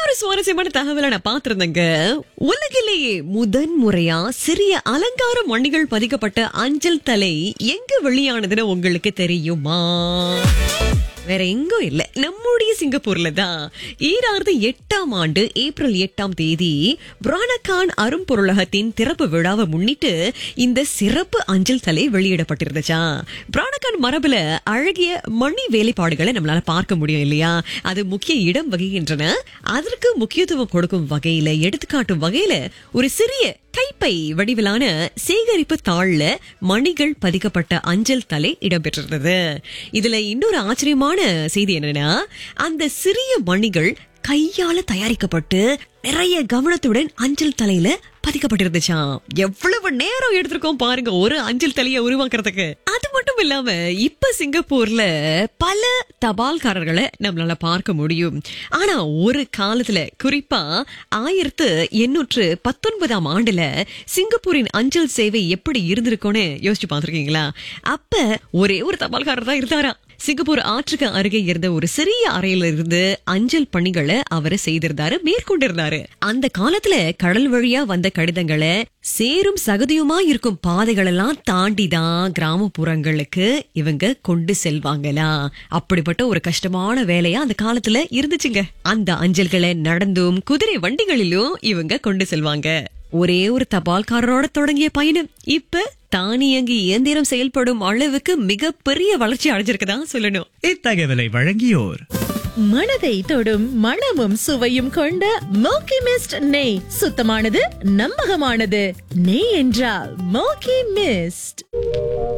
இன்னொரு சுவாரஸ்யமான தகவலை நான் பார்த்திருந்தேங்க உலகிலேயே முதன் முறையா சிறிய அலங்கார மணிகள் பதிக்கப்பட்ட அஞ்சல் தலை எங்க வெளியானதுன்னு உங்களுக்கு தெரியுமா வேற எங்கும் இல்ல நம்முடைய சிங்கப்பூர்ல தான் ஈராயிரத்தி எட்டாம் ஆண்டு ஏப்ரல் எட்டாம் தேதி பிரானகான் அரும்பொருளகத்தின் திறப்பு விழாவை முன்னிட்டு இந்த சிறப்பு அஞ்சல் தலை வெளியிடப்பட்டிருந்துச்சா பிரானகான் மரபுல அழகிய மணி வேலைப்பாடுகளை நம்மளால பார்க்க முடியும் இல்லையா அது முக்கிய இடம் வகிக்கின்றன அதற்கு முக்கியத்துவம் கொடுக்கும் வகையில எடுத்துக்காட்டும் வகையில ஒரு சிறிய கைப்பை வடிவிலான சேகரிப்பு தாள்ல மணிகள் பதிக்கப்பட்ட அஞ்சல் தலை இடம்பெற்றிருந்தது இதுல இன்னொரு ஆச்சரியமான செய்தி என்னன்னா அந்த சிறிய மணிகள் கையால தயாரிக்கப்பட்டு நிறைய கவனத்துடன் அஞ்சல் தலையில பதிக்கப்பட்டிருந்துச்சாம் எவ்வளவு நேரம் எடுத்திருக்கோம் பாருங்க ஒரு அஞ்சல் தலையை உருவாக்குறதுக்கு அது மட்டும் இல்லாம இப்ப சிங்கப்பூர்ல பல தபால்காரர்களை நம்மளால பார்க்க முடியும் ஆனா ஒரு காலத்துல குறிப்பா ஆயிரத்து எண்ணூற்று பத்தொன்பதாம் ஆண்டுல சிங்கப்பூரின் அஞ்சல் சேவை எப்படி இருந்திருக்கும்னு யோசிச்சு பார்த்திருக்கீங்களா அப்ப ஒரே ஒரு தபால்காரர் தான் இருந்தாரா சிங்கப்பூர் ஆற்றுக்கு அருகே இருந்த ஒரு சிறிய அறையில இருந்து அஞ்சல் பணிகளை அவர் செய்திருந்தாரு மேற்கொண்டிருந்தாரு அந்த காலத்துல கடல் வழியா வந்த கடிதங்களை சேரும் சகதியுமா இருக்கும் பாதைகள் எல்லாம் தாண்டி தான் கிராமப்புறங்களுக்கு இவங்க கொண்டு செல்வாங்களா அப்படிப்பட்ட ஒரு கஷ்டமான வேலையா அந்த காலத்துல இருந்துச்சுங்க அந்த அஞ்சல்களை நடந்தும் குதிரை வண்டிகளிலும் இவங்க கொண்டு செல்வாங்க ஒரே ஒரு தபால்காரரோட தொடங்கிய பயணம் இப்ப தானியங்கி இயந்திரம் செயல்படும் அளவுக்கு மிகப்பெரிய வளர்ச்சி அடைஞ்சிருக்குதா சொல்லணும் இத்தகவலை வழங்கியோர் மனதை தொடும் மணமும் சுவையும் கொண்ட மோக்கி மிஸ்ட் நெய் சுத்தமானது நம்பகமானது நெய் என்றால் மோக்கி மிஸ்ட்